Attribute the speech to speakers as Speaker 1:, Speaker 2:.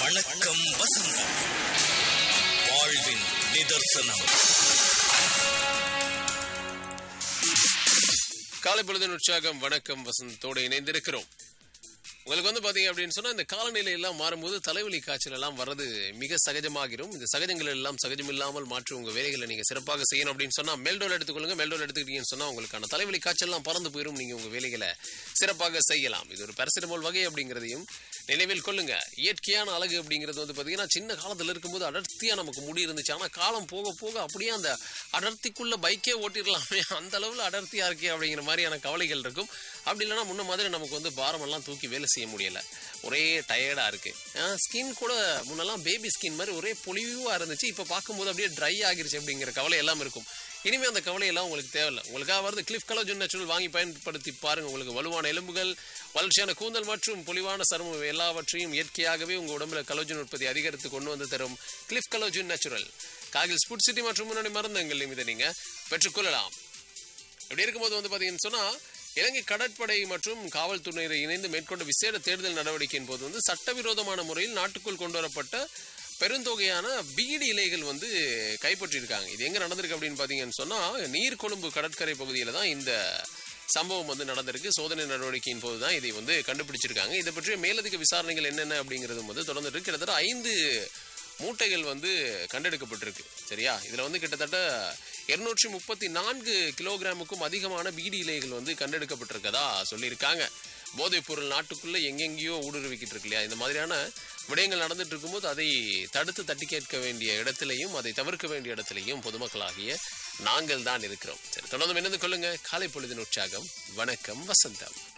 Speaker 1: வணக்கம் வசந்தம் வாழ்வின் நிதர்சனம்
Speaker 2: காலை பொழுதின் உற்சாகம் வணக்கம் வசந்தோடு இணைந்திருக்கிறோம் உங்களுக்கு வந்து பாத்தீங்க அப்படின்னு சொன்னா இந்த காலநிலை எல்லாம் மாறும்போது தலைவலி காய்ச்சல் எல்லாம் வர்றது மிக சகஜமாகிரும் இந்த சகஜங்கள் எல்லாம் சகஜம் இல்லாமல் மாற்றி உங்க வேலைகளை நீங்க சிறப்பாக செய்யணும் அப்படின்னு சொன்னா மெல்டோல் எடுத்துக்கொள்ளுங்க மெல்டோல் எடுத்துக்கிட்டீங்கன்னு சொன்னா உங்களுக்கான தலைவலி காய்ச்சல் எல்லாம் பறந்து போயிடும் நீங்க உங்க வேலைகளை சிறப்பாக செய்யலாம் இது ஒரு பேரசிட்டமால் வகை அப்படிங்கிறதையும் நினைவில் கொள்ளுங்க இயற்கையான அழகு அப்படிங்கிறது வந்து பாத்தீங்கன்னா சின்ன காலத்துல இருக்கும்போது அடர்த்தியா நமக்கு முடி இருந்துச்சு ஆனா காலம் போக போக அப்படியே அந்த அடர்த்திக்குள்ள பைக்கே ஓட்டிடலாமே அந்த அளவுல அடர்த்தியா இருக்கே அப்படிங்கிற மாதிரியான கவலைகள் இருக்கும் அப்படி இல்லைன்னா முன்ன மாதிரி நமக்கு வந்து பாரமெல்லாம் தூக்கி வேலை செய்ய முடியல ஒரே டயர்டா இருக்கு ஸ்கின் கூட முன்னெல்லாம் பேபி ஸ்கின் மாதிரி ஒரே பொலிவா இருந்துச்சு இப்ப பார்க்கும்போது அப்படியே ட்ரை ஆகிருச்சு அப்படிங்கிற கவலை எல்லாம் இருக்கும் இனிமே அந்த கவலை எல்லாம் உங்களுக்கு தேவையில்லை உங்களுக்காக வருது கிளிஃப் கலோஜன் நேச்சுரல் வாங்கி பயன்படுத்தி பாருங்க உங்களுக்கு வலுவான எலும்புகள் வளர்ச்சியான கூந்தல் மற்றும் பொலிவான சருமம் எல்லாவற்றையும் இயற்கையாகவே உங்க உடம்புல கலோஜன் உற்பத்தி அதிகரித்து கொண்டு வந்து தரும் கிளிஃப் கலோஜன் நேச்சுரல் காகில் ஸ்புட் சிட்டி மற்றும் முன்னணி மருந்தங்களையும் இதை நீங்க பெற்றுக்கொள்ளலாம் இப்படி இருக்கும்போது வந்து பாத்தீங்கன்னு சொன்னா இலங்கை கடற்படை மற்றும் காவல்துறையினர் இணைந்து மேற்கொண்ட விசேட தேடுதல் நடவடிக்கையின் போது வந்து சட்டவிரோதமான முறையில் நாட்டுக்குள் கொண்டு வரப்பட்ட பெருந்தொகையான பீடி இலைகள் வந்து கைப்பற்றியிருக்காங்க இது எங்க நடந்திருக்கு அப்படின்னு பாத்தீங்கன்னு சொன்னா நீர்கொழும்பு கடற்கரை பகுதியில தான் இந்த சம்பவம் வந்து நடந்திருக்கு சோதனை நடவடிக்கையின் போது தான் இதை வந்து கண்டுபிடிச்சிருக்காங்க இதை பற்றிய மேலதிக விசாரணைகள் என்னென்ன அப்படிங்கிறதும் வந்து தொடர்ந்துட்டு இருக்கு. கிட்டத்தட்ட ஐந்து மூட்டைகள் வந்து கண்டெடுக்கப்பட்டிருக்கு சரியா இதுல வந்து கிட்டத்தட்ட இருநூற்றி முப்பத்தி நான்கு கிலோகிராமுக்கும் அதிகமான பீடி இலைகள் வந்து கண்டெடுக்கப்பட்டிருக்கதா சொல்லியிருக்காங்க போதைப் பொருள் நாட்டுக்குள்ள எங்கெங்கேயோ ஊடுருவிக்கிட்டு இருக்கு இல்லையா இந்த மாதிரியான விடயங்கள் நடந்துட்டு இருக்கும்போது அதை தடுத்து தட்டி கேட்க வேண்டிய இடத்திலையும் அதை தவிர்க்க வேண்டிய இடத்திலையும் பொதுமக்களாகிய நாங்கள் தான் இருக்கிறோம் சரி தொடர்ந்து இணைந்து கொள்ளுங்க காலை பொழுதின் உற்சாகம் வணக்கம் வசந்தம்